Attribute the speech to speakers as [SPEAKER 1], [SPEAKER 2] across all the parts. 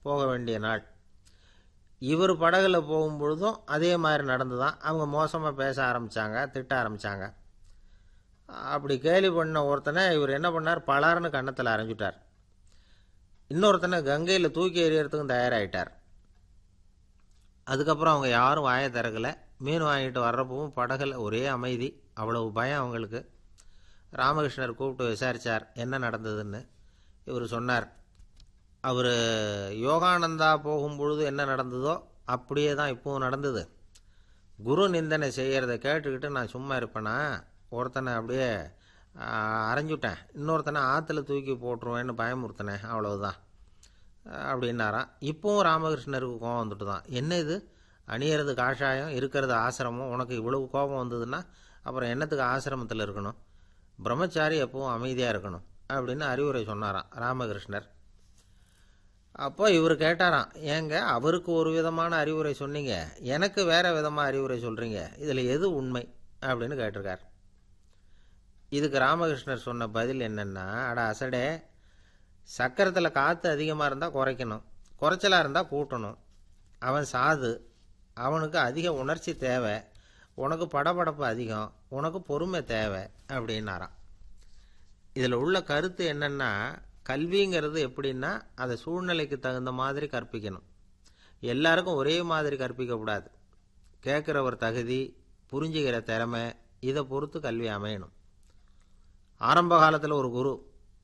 [SPEAKER 1] போக வேண்டிய நாள் இவர் படகுல போகும்பொழுதும் அதே மாதிரி நடந்து தான் அவங்க மோசமாக பேச ஆரம்பித்தாங்க திட்ட ஆரம்பித்தாங்க அப்படி கேலி பண்ண ஒருத்தனை இவர் என்ன பண்ணார் பலார்னு கன்னத்தில் அரைஞ்சிட்டார் இன்னொருத்தனை கங்கையில் தூக்கி எறியறதுக்கும் தயாராகிட்டார் அதுக்கப்புறம் அவங்க யாரும் வாயை திறக்கல மீன் வாங்கிட்டு வர்றப்பவும் படகுல ஒரே அமைதி அவ்வளவு பயம் அவங்களுக்கு ராமகிருஷ்ணர் கூப்பிட்டு விசாரித்தார் என்ன நடந்ததுன்னு இவர் சொன்னார் அவர் யோகானந்தா போகும்பொழுது என்ன நடந்ததோ அப்படியே தான் இப்பவும் நடந்தது குரு நிந்தனை செய்கிறத கேட்டுக்கிட்டு நான் சும்மா இருப்பேனா ஒருத்தனை அப்படியே ஆ, அரைஞ்சுட்டேன் இன்னொருத்தனை ஆற்றுல தூக்கி போட்டுருவேன்னு பயமுறுத்தினேன் அவ்வளவுதான் அப்படின்னாராம் இப்போவும் ராமகிருஷ்ணருக்கு கோபம் வந்துட்டு தான் என்ன இது அணியறது காஷாயம் இருக்கிறது ஆசிரமம் உனக்கு இவ்வளவு கோபம் வந்ததுன்னா அப்புறம் என்னத்துக்கு ஆசிரமத்தில் இருக்கணும் பிரம்மச்சாரி எப்பவும் அமைதியாக இருக்கணும் அப்படின்னு அறிவுரை சொன்னாராம் ராமகிருஷ்ணர் அப்போ இவர் கேட்டாராம் ஏங்க அவருக்கு ஒரு விதமான அறிவுரை சொன்னீங்க எனக்கு வேற விதமாக அறிவுரை சொல்கிறீங்க இதில் எது உண்மை அப்படின்னு கேட்டிருக்கார் இதுக்கு ராமகிருஷ்ணர் சொன்ன பதில் என்னன்னா அட அசடே சக்கரத்தில் காற்று அதிகமாக இருந்தால் குறைக்கணும் குறைச்சலாக இருந்தால் கூட்டணும் அவன் சாது அவனுக்கு அதிக உணர்ச்சி தேவை உனக்கு படபடப்பு அதிகம் உனக்கு பொறுமை தேவை அப்படின்னாராம் இதில் உள்ள கருத்து என்னன்னா கல்விங்கிறது எப்படின்னா அதை சூழ்நிலைக்கு தகுந்த மாதிரி கற்பிக்கணும் எல்லாருக்கும் ஒரே மாதிரி கற்பிக்கக்கூடாது கேட்குறவர் தகுதி புரிஞ்சுக்கிற திறமை இதை பொறுத்து கல்வி அமையணும் ஆரம்ப காலத்தில் ஒரு குரு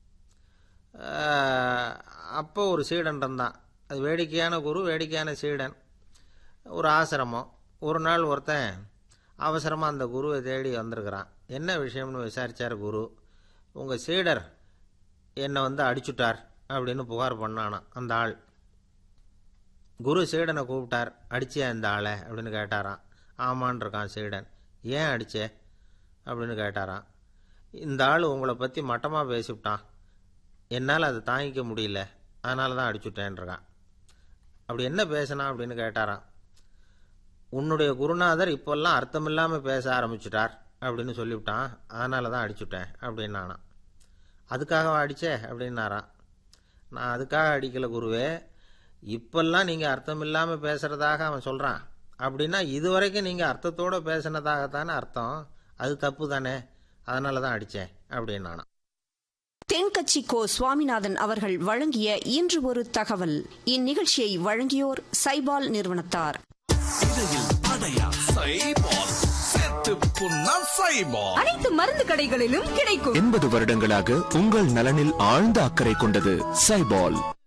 [SPEAKER 1] ஆஹ், அப்போ ஒரு சீடன் இருந்தான் அது வேடிக்கையான குரு வேடிக்கையான சீடன் ஒரு ஆசிரமம் ஒரு நாள் ஒருத்தன் அவசரமாக அந்த குருவை தேடி வந்திருக்கிறான் என்ன விஷயம்னு விசாரிச்சார் குரு உங்கள் சீடர் என்னை வந்து அடிச்சுட்டார் அப்படின்னு புகார் பண்ணானாம் அந்த ஆள் குரு சீடனை கூப்பிட்டார் அடிச்சியா இந்த ஆளை அப்படின்னு கேட்டாராம் ஆமான் இருக்கான் சீடன் ஏன் அடிச்சே அப்படின்னு கேட்டாராம் இந்த ஆள் உங்களை பற்றி மட்டமாக பேசிவிட்டான் என்னால் அதை தாங்கிக்க முடியல அதனால தான் அடிச்சுட்டேன்ருக்கான் அப்படி என்ன பேசினா அப்படின்னு கேட்டாராம் உன்னுடைய குருநாதர் இப்போல்லாம் அர்த்தமில்லாமல் பேச ஆரம்பிச்சிட்டார் அப்படின்னு சொல்லிவிட்டான் அதனால தான் அடிச்சுட்டேன் அப்படின்னு நானாம் அதுக்காக அடிச்சே அப்படின்னாராம் நான் அதுக்காக அடிக்கல குருவே இப்பெல்லாம் நீங்கள் அர்த்தம் இல்லாமல் பேசுகிறதாக அவன் சொல்கிறான் அப்படின்னா இதுவரைக்கும் நீங்கள் அர்த்தத்தோடு பேசினதாகத்தானே அர்த்தம் அது தப்பு தானே அதனால தான் அடித்தேன் அப்படின்னு நானாம்
[SPEAKER 2] தென்கட்சி கோ சுவாமிநாதன் அவர்கள் வழங்கிய இன்று ஒரு தகவல் இந்நிகழ்ச்சியை வழங்கியோர் சைபால் நிறுவனத்தார்
[SPEAKER 3] இடையில் அடையா சைபால் சேர்த்து புண்ணா சைபால்
[SPEAKER 4] அனைத்து மருந்து கடைகளிலும் கிடைக்கும்
[SPEAKER 5] எண்பது வருடங்களாக உங்கள் நலனில் ஆழ்ந்த அக்கறை கொண்டது சைபால்